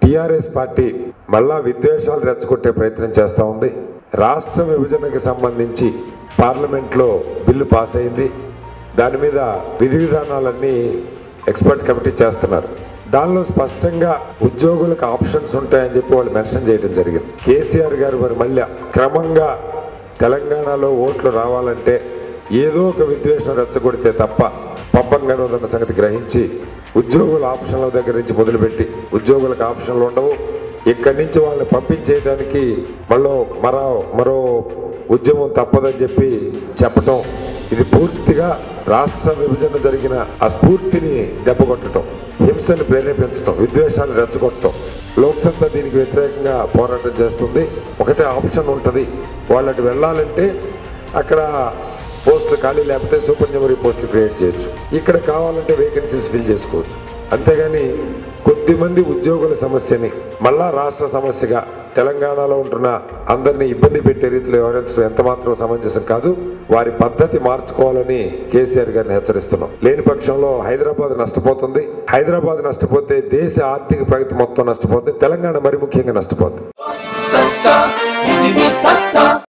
TRS party మళ్ళా విద్వేషాలు రెచ్చగొట్టే ప్రయత్నం చేస్తూ ఉంది రాష్ట్ర విభజనకు సంబంధించి పార్లమెంట్లో బిల్లు పాస్ అయింది దాని మీద విధి విధానాలన్నీ ఎక్స్పర్ట్ కమిటీ చేస్తున్నారు దానిలో స్పష్టంగా ఉద్యోగులకు ఆప్షన్స్ ఉంటాయని చెప్పి వాళ్ళు మెన్షన్ చేయడం జరిగింది కేసీఆర్ గారు మరి మళ్ళీ క్రమంగా తెలంగాణలో ఓట్లు రావాలంటే ఏదో ఒక విద్వేషం రెచ్చగొడితే తప్ప పబ్బం గడవదన్న సంగతి గ్రహించి ఉద్యోగుల ఆప్షన్ల దగ్గర నుంచి మొదలుపెట్టి ఉద్యోగులకు ఆప్షన్లు ఉండవు ఇక్కడి నుంచి వాళ్ళని పంపించేయడానికి మళ్ళీ మరో మరో ఉద్యమం తప్పదని చెప్పి చెప్పటం ఇది పూర్తిగా రాష్ట్ర విభజన జరిగిన ఆ స్ఫూర్తిని దెబ్బకొట్టడం హింసను ప్రేరేపించడం విద్వేషాలు రెచ్చగొట్టడం లోక్సభ దీనికి వ్యతిరేకంగా పోరాటం చేస్తుంది ఒకటే ఆప్షన్ ఉంటుంది వాళ్ళకి వెళ్ళాలంటే అక్కడ పోస్టులు ఖాళీ లేకపోతే సూపర్ న్యూమరీ పోస్టులు క్రియేట్ చేయొచ్చు ఇక్కడ కావాలంటే వేకెన్సీస్ ఫిల్ చేసుకోవచ్చు అంతేగాని కొద్దిమంది ఉద్యోగుల సమస్యని మళ్ళా రాష్ట్ర సమస్యగా తెలంగాణలో ఉంటున్న అందరినీ ఇబ్బంది పెట్టే రీతిలో వ్యవహరించడం ఎంత మాత్రం సమంజసం కాదు వారి పద్ధతి మార్చుకోవాలని కేసీఆర్ గారిని హెచ్చరిస్తున్నాం లేని పక్షంలో హైదరాబాద్ నష్టపోతుంది హైదరాబాద్ నష్టపోతే దేశ ఆర్థిక ప్రగతి మొత్తం నష్టపోతుంది తెలంగాణ మరి ముఖ్యంగా నష్టపోతుంది సత్తా ఇది మీ సత్తా